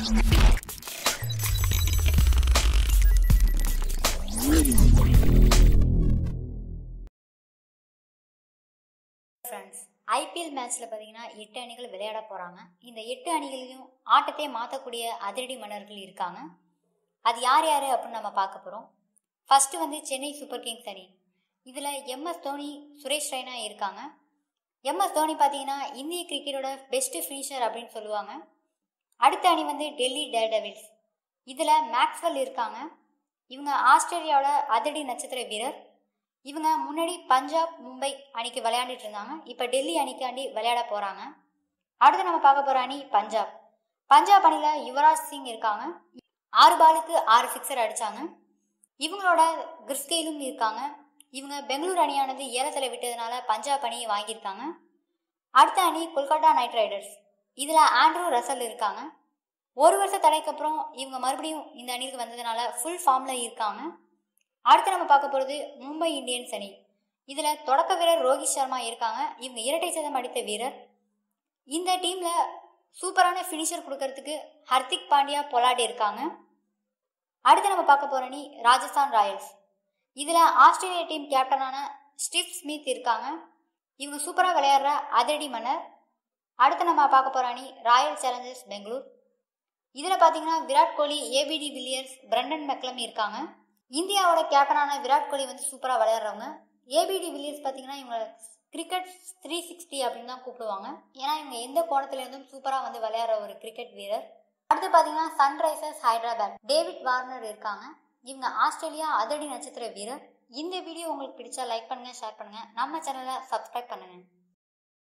friends IPL மேட்ச்சில் பார்த்தீங்கன்னா எட்டு அணிகள் விளையாட போகிறாங்க இந்த எட்டு அணிகளையும் ஆட்டத்தை மாற்றக்கூடிய அதிரடி மன்னர்கள் இருக்காங்க அது யார் யார் அப்படின்னு நம்ம பார்க்க போகிறோம் ஃபஸ்ட்டு வந்து சென்னை சூப்பர் கிங்ஸ் அணி இதில் எம்எஸ் தோனி சுரேஷ் ரெய்னா இருக்காங்க எம்எஸ் தோனி பார்த்தீங்கன்னா இந்திய கிரிக்கெட்டோட பெஸ்ட் ஃபினிஷர் அப்படின்னு சொல்லுவாங்க அடுத்த அணி வந்து டெல்லி டேர் டெவில்ஸ் இதில் மேக்ஸ்வெல் இருக்காங்க இவங்க ஆஸ்திரேலியாவோட அதிரடி நட்சத்திர வீரர் இவங்க முன்னாடி பஞ்சாப் மும்பை அணிக்கு விளையாண்டுட்டு இருந்தாங்க இப்போ டெல்லி அணிக்காண்டி விளையாட போகிறாங்க அடுத்து நம்ம பார்க்க போகிற அணி பஞ்சாப் பஞ்சாப் அணியில் யுவராஜ் சிங் இருக்காங்க ஆறு பாலுக்கு ஆறு சிக்ஸர் அடித்தாங்க இவங்களோட கிறிஸ்கெயிலும் இருக்காங்க இவங்க பெங்களூர் அணியானது ஏலத்தில் விட்டதுனால பஞ்சாப் அணியை வாங்கியிருக்காங்க அடுத்த அணி கொல்கத்தா நைட் ரைடர்ஸ் இதில் ஆண்ட்ரூ ரசல் இருக்காங்க ஒரு வருஷ தடைக்கு அப்புறம் இவங்க மறுபடியும் இந்த அணிக்கு வந்ததுனால ஃபுல் ஃபார்மில் இருக்காங்க அடுத்து நம்ம பார்க்க போகிறது மும்பை இந்தியன்ஸ் அணி இதில் தொடக்க வீரர் ரோஹித் சர்மா இருக்காங்க இவங்க இரட்டை சதம் அடித்த வீரர் இந்த டீமில் சூப்பரான ஃபினிஷர் கொடுக்கறதுக்கு ஹர்திக் பாண்டியா பொலாடி இருக்காங்க அடுத்து நம்ம பார்க்க போகிற அணி ராஜஸ்தான் ராயல்ஸ் இதில் ஆஸ்திரேலிய டீம் கேப்டனான ஸ்டீவ் ஸ்மித் இருக்காங்க இவங்க சூப்பராக விளையாடுற அதிரடி மன்னர் அடுத்து நம்ம பார்க்க போகிற அணி ராயல் சேலஞ்சர்ஸ் பெங்களூர் இதில் பார்த்தீங்கன்னா Virat Kohli AB de Villiers Brendon McCullum இருக்காங்க இந்தியாவோட கேப்டனான விராட் கோலி வந்து சூப்பராக விளையாடுறவங்க ஏபிடி வில்லியர்ஸ் பார்த்தீங்கன்னா இவங்க கிரிக்கெட் த்ரீ சிக்ஸ்டி அப்படின்னு தான் கூப்பிடுவாங்க ஏன்னா இவங்க எந்த கோணத்துல இருந்தும் சூப்பராக வந்து விளையாடுற ஒரு கிரிக்கெட் வீரர் அடுத்து பார்த்தீங்கன்னா சன்ரைசர்ஸ் ஹைதராபாத் டேவிட் வார்னர் இருக்காங்க இவங்க ஆஸ்திரேலியா அதிரடி நட்சத்திர வீரர் இந்த வீடியோ உங்களுக்கு பிடிச்சா லைக் பண்ணுங்க ஷேர் பண்ணுங்க நம்ம சேனலை சப்ஸ்கிரைப் பண்ணுங்க